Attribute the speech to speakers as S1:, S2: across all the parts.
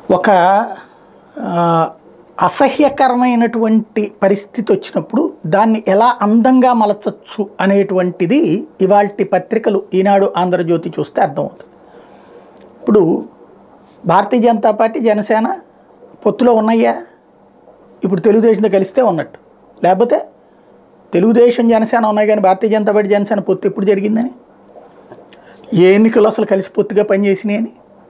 S1: ఒక ఆ, అసహ్యకరమైనటువంటి పరిస్థితి వచ్చినప్పుడు దాన్ని ఎలా అందంగా మలచచ్చు అనేటువంటిది ఇవాల్టి పత్రికలు ఈనాడు ఆంధ్రజ్యోతి చూస్తే అర్థమవుతుంది ఇప్పుడు భారతీయ జనతా పార్టీ జనసేన పొత్తులో ఉన్నాయా ఇప్పుడు తెలుగుదేశంతో కలిస్తే ఉన్నట్టు లేకపోతే తెలుగుదేశం జనసేన ఉన్నాయి కానీ భారతీయ జనతా పార్టీ జనసేన పొత్తు ఎప్పుడు జరిగిందని ఏ ఎన్నికలు అసలు కలిసి పొత్తుగా పనిచేసినాయని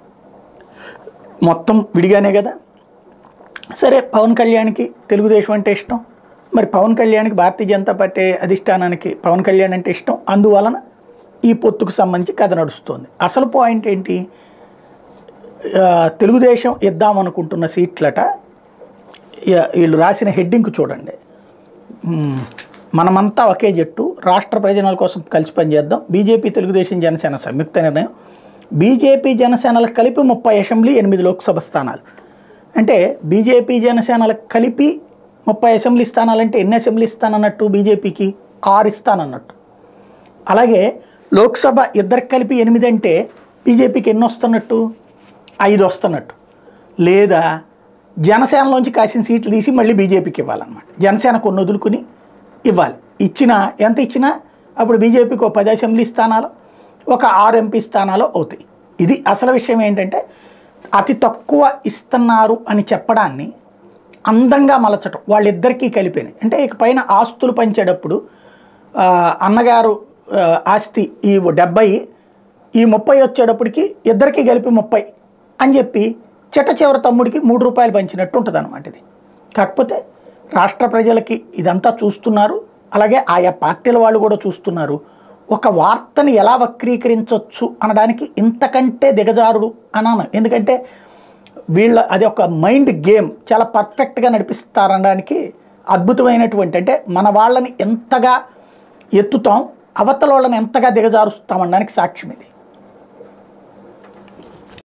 S1: మొత్తం విడిగానే కదా సరే పవన్ కళ్యాణ్కి తెలుగుదేశం అంటే ఇష్టం మరి పవన్ కళ్యాణ్కి భారతీయ జనతా పార్టీ అధిష్టానానికి పవన్ కళ్యాణ్ అంటే ఇష్టం అందువలన ఈ పొత్తుకు సంబంధించి కథ నడుస్తుంది అసలు పాయింట్ ఏంటి ఆ, తెలుగుదేశం ఇద్దామనుకుంటున్న సీట్లట ఇ- వీళ్ళు రాసిన హెడ్డింగ్ చూడండి మ్మ్. మనమంతా ఒకే జట్టు రాష్ట్ర ప్రయోజనాల కోసం కలిసి పనిచేద్దాం బీజేపీ తెలుగుదేశం జనసేన సంయుక్త నిర్ణయం బీజేపీ జనసేనలకు కలిపి ముప్పై అసెంబ్లీ ఎనిమిది లోక్సభ స్థానాలు అంటే బీజేపీ జనసేనలకు కలిపి ముప్పై అసెంబ్లీ స్థానాలంటే ఎన్ని అసెంబ్లీ ఇస్తానన్నట్టు బీజేపీకి ఆరు ఇస్తానన్నట్టు అలాగే లోక్సభ ఇద్దరికి కలిపి ఎనిమిది అంటే బీజేపీకి ఎన్ని వస్తున్నట్టు ఐదు వస్తున్నట్టు లేదా జనసేనలోంచి కాసిన సీట్లు తీసి మళ్ళీ బీజేపీకి ఇవ్వాలన్నమాట జనసేన కొన్ని వదులుకుని ఇవ్వాలి ఇచ్చినా ఎంత ఇచ్చినా అప్పుడు బీజేపీకి ఒక పది అసెంబ్లీ స్థానాలు ఒక ఆరు ఎంపీ స్థానాలు అవుతాయి ఇది అసలు విషయం ఏంటంటే అతి తక్కువ ఇస్తున్నారు అని చెప్పడాన్ని అందంగా మలచటం వాళ్ళిద్దరికీ కలిపినాయి అంటే ఇక పైన ఆస్తులు పంచేటప్పుడు ఆ, అన్నగారు ఆ, ఆస్తి ఈ డెబ్బై ఈ ముప్పై వచ్చేటప్పటికి ఇద్దరికి కలిపి ముప్పై అని చెప్పి చిట్ట చివరి తమ్ముడికి మూడు రూపాయలు పంచినట్టు ఉంటుంది అనమాట ఇది కాకపోతే రాష్ట్ర ప్రజలకి ఇదంతా చూస్తున్నారు అలాగే ఆయా పార్టీల వాళ్ళు కూడా చూస్తున్నారు ఒక వార్తని ఎలా వక్రీకరించవచ్చు అనడానికి ఇంతకంటే దిగజారుడు అన్నాను ఎందుకంటే వీళ్ళ అది ఒక మైండ్ గేమ్ చాలా పర్ఫెక్ట్గా నడిపిస్తారనడానికి అద్భుతమైనటువంటి అంటే మన వాళ్ళని ఎంతగా ఎత్తుతాం అవతల వాళ్ళని ఎంతగా దిగజారుస్తామనడానికి సాక్ష్యం ఇది